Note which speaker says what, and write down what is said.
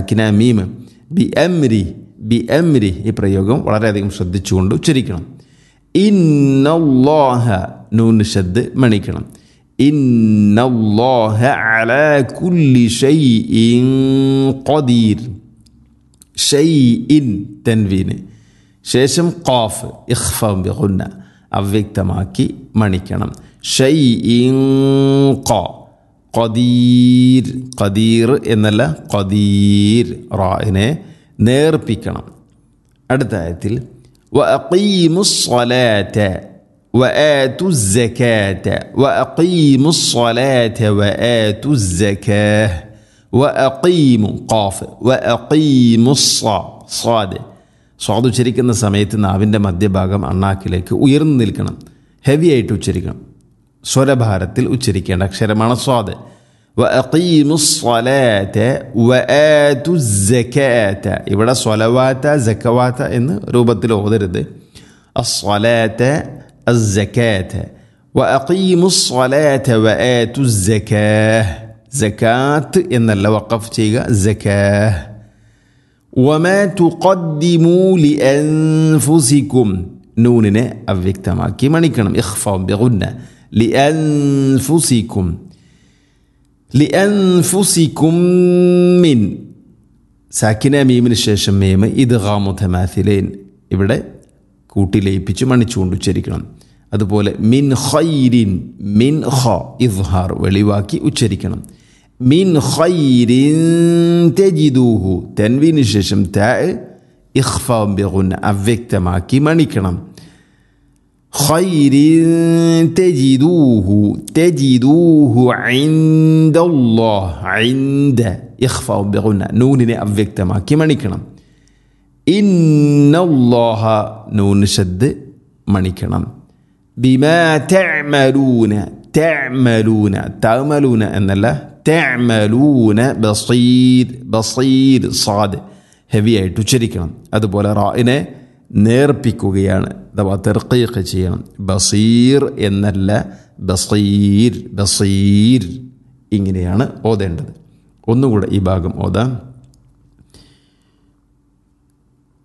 Speaker 1: സാക്കിന മീം B എംരി B എംരി ഈ പ്രയോഗം വളരെയധികം ശ്രദ്ധിച്ചുകൊണ്ട് ഉച്ചരിക്കണം ഇന്നല്ലാഹ നൂൻ ഷദ് മണിക്കണം ഇന്നല്ലാഹ അലാ കുല്ലി ഷൈഇൻ ഖദീർ ഷൈഇൻ തൻവീന് ശേഷം ഖാഫ് ഇഖ്ഫം ബിഗുന്ന അവ്യക്തമാക്കി മണിക്കണം ഷൈഇൻ ഖ ഖദീർ ഖദീർ എന്നല്ല ഖദീർ റായിനെ നേർപ്പിക്കണം അടുത്ത ആയത്തിൽ وأقيموا الصلاة وآتوا الزكاة وأقيموا الصلاة وآتوا الزكاة وأقيموا قاف وأقيموا الصا صاد സ്വാദ് ഉച്ചരിക്കുന്ന സമയത്ത് നാവിൻ്റെ മധ്യഭാഗം അണ്ണാക്കിലേക്ക് ഉയർന്നു നിൽക്കണം ഹെവി ആയിട്ട് ഉച്ചരിക്കണം സ്വരഭാരത്തിൽ ഉച്ചരിക്കേണ്ട അക്ഷരമാണ് സ്വാദ് وأقيموا الصلاة وآتوا الزكاة ഇവിടെ സ്വലവാത്ത ജക്കവാത്ത എന്ന് രൂപത്തിൽ ഓതരുത് الصلاة الزكاة وأقيموا الصلاة وآتوا الزكاة زكاة എന്നല്ല വഖഫ് ചെയ്യുക زكاة وما تقدموا لأنفسكم നൂനിനെ അവ്യക്തമാക്കി മണിക്കണം ഇഖ്ഫാം ബിഗുന്ന لأنفسكم ലിഅൻഫുസിക്കും മിൻ സാക്കിന മീമിന് ശേഷം മീമ് ഇത് ഹാമുഥമാഥിലേൻ ഇവിടെ കൂട്ടി ലയിപ്പിച്ച് മണിച്ചുകൊണ്ട് ഉച്ചരിക്കണം അതുപോലെ മിൻ ഖൈരിൻ മിൻ ഖ ഇദ്ഹാർ വെളിവാക്കി ഉച്ചരിക്കണം മിൻ ഖൈരിൻ തെജിദൂഹു തെൻവീന് ശേഷം താ ഇഖ്ഫാം ബിഗുന്ന അവ്യക്തമാക്കി മണിക്കണം خير تجدوه تجدوه عند الله عند إخفاء بغنى نون أفكت ما كما نكنا إن الله نون شد منكنا بما تعملون تعملون تعملون أن الله تعملون بصير بصير صاد ഹെവി ആയിട്ട് ഉച്ചരിക്കണം അതുപോലെ റായിനെ നേർപ്പിക്കുകയാണ് അഥവാ തെർക്കീഖ് ചെയ്യണം ബസീർ എന്നല്ല ബസീർ ബസീർ ഇങ്ങനെയാണ് ഓതേണ്ടത് ഒന്നുകൂടെ ഈ ഭാഗം ഓതാം